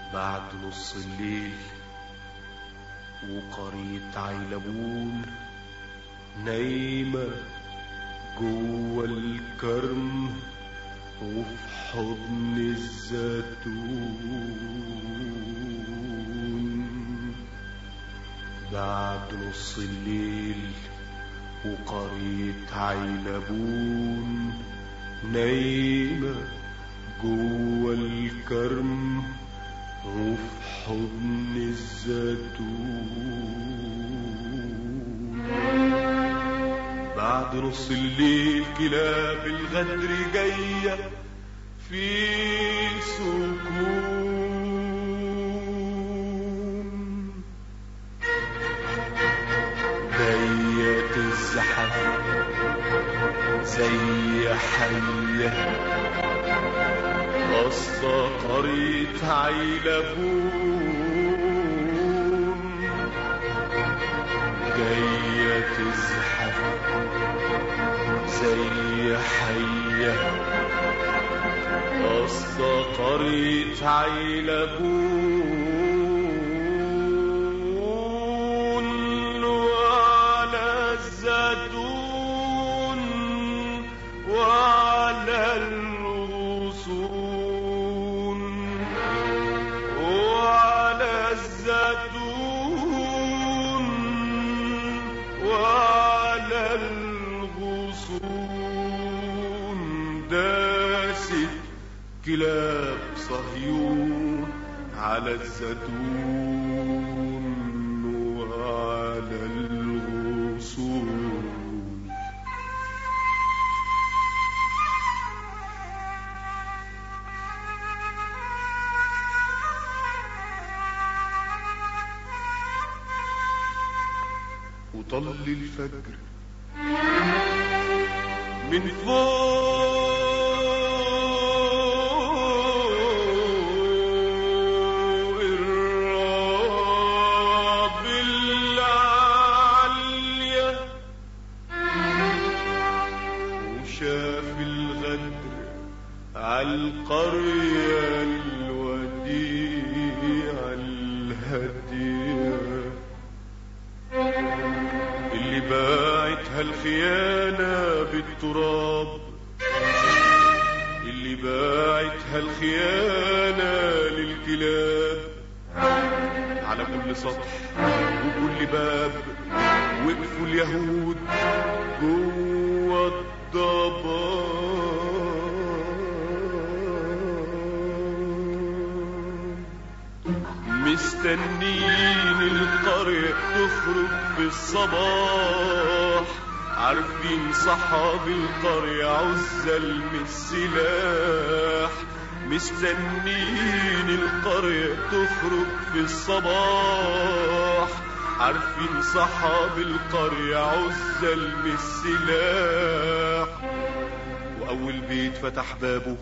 بعد نص الليل وقرية عيلبون نايمة جوه الكرم وفي حضن الزيتون بعد نص الليل وقرية عيلبون نايمة جوه الكرم وفي حضن الزيتون بعد نص الليل كلاب الغدر جاية في سكون جاية تزحف زي حية قصة قرية عيلبون جاية تزحف زي حية قصة قرية عيلبون وعلى الزيتون وعلى الغصون وعلى الزيتون وعلى الغصون داست كلاب صهيون على الزيتون وعلى الغصون وطل الفجر من فوق الراب العالية وشاف الغدر عالقرية الوديعة الهدية اللي باعتها الخيانة بالتراب اللي باعتها الخيانة للكلاب على كل سطح وكل باب وقفوا اليهود جوه الضباب مستنين القرية تخرج بالصباح عارفين صحاب القرية عزل من السلاح مستنين القرية تخرج في الصباح عارفين صحاب القرية عزل من السلاح وأول بيت فتح بابه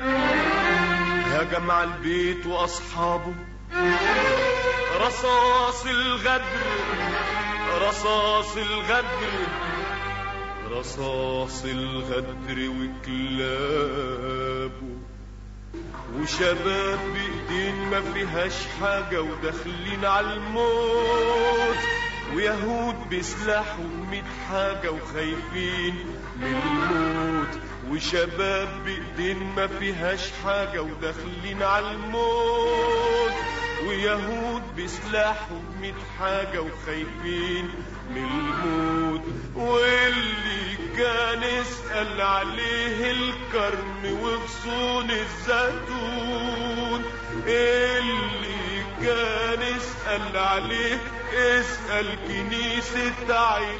هجم على البيت وأصحابه رصاص الغدر رصاص الغدر رصاص الغدر وكلابه وشباب بايدين ما فيهاش حاجة وداخلين على الموت ويهود بسلاحهم ميت حاجة وخايفين من الموت وشباب بايدين ما فيهاش حاجة وداخلين على الموت ويهود بسلاحهم ميت حاجة وخايفين من الموت واللي كان اسأل عليه الكرم وغصون الزيتون اللي كان اسأل عليه اسأل كنيسة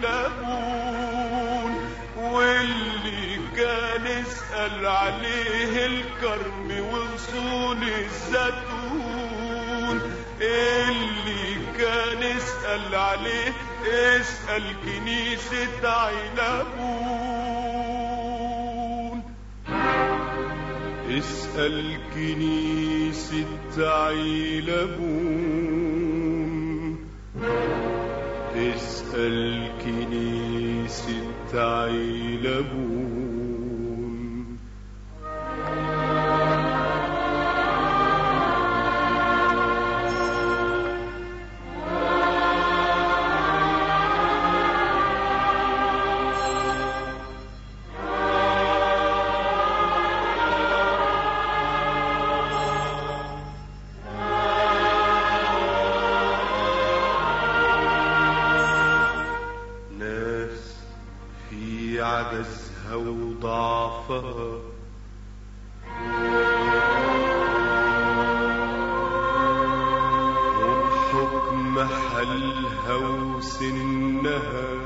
عيلبون واللي كان اسأل عليه الكرم وغصون الزيتون اللي كان اسأل عليه اسأل كنيسة عيلبون اسأل كنيسة عيلبون اسأل كنيسة عيلبون عجزها وضعفها وبحكم حالها وسنها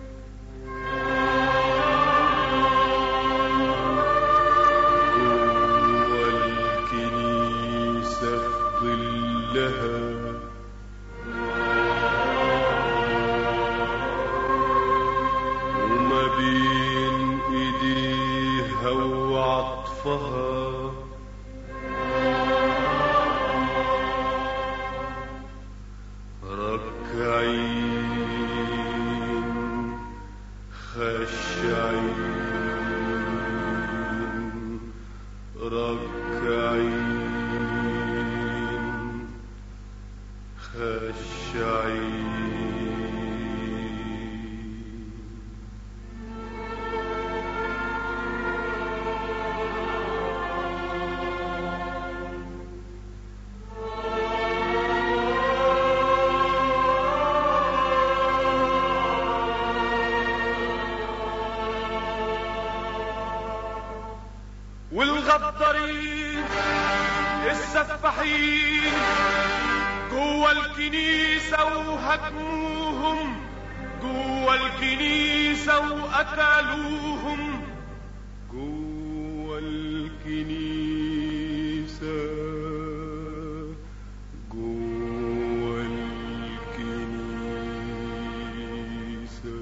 جوا الكنيسة في ظلها وما بين ايديها وعطفها ركعين خشعين ركعين خشعين والغدارين السفاحين جوا الكنيسة وهجموهم جوا الكنيسة وقتلوهم جوا الكنيسة جوا الكنيسة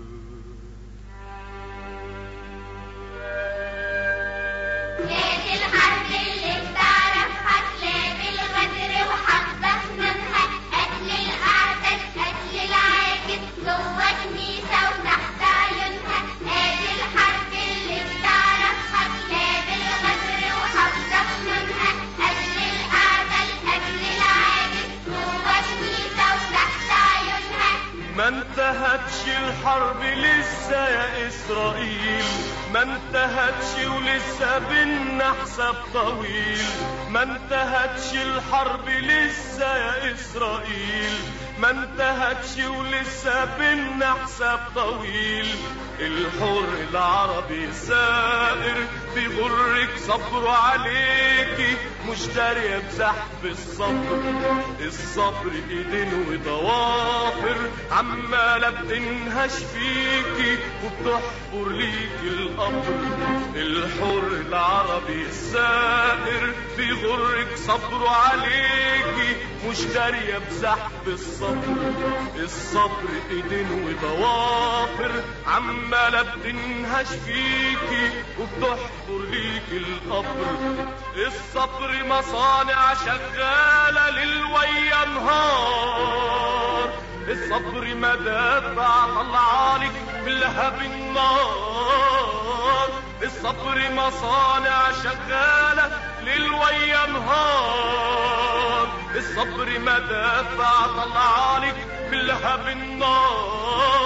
نادي الحرب اللي بتعرفها كلاب الغدر وحبك منها قتل الأعداد قتل العاجز جوه كنيسة وتحت عيونها نادي الحرب اللي بتعرفها كلاب الغدر وحبك منها قتل الأعداد قتل العاجز جوه كنيسة وتحت عيونها ما انتهتش الحرب لسه يا إسرائيل ما انتهتش ولسه بينا حساب طويل ما انتهتش الحرب لسه يا إسرائيل ما انتهتش ولسه بينا حساب طويل الحر العربي سائر بيغرك صبره عليكي مش دارية بزحف الصبر الصبر ايدين وضوافر عمالة بتنهش فيكي وبتحفر ليكي القبر الحر العربي السائر بيغرك صبره عليكي مش دارية بزحف الصبر الصبر ايدين وضوافر عمالة بتنهش فيكي وبتحفر ليكي القبر الصبر مصانع شغالة ليل ويا نهار الصبر مدافع طلعالك بلهب النار الصبر مصانع شغالة ليل ويا نهار الصبر مدافع طلعالك بلهب النار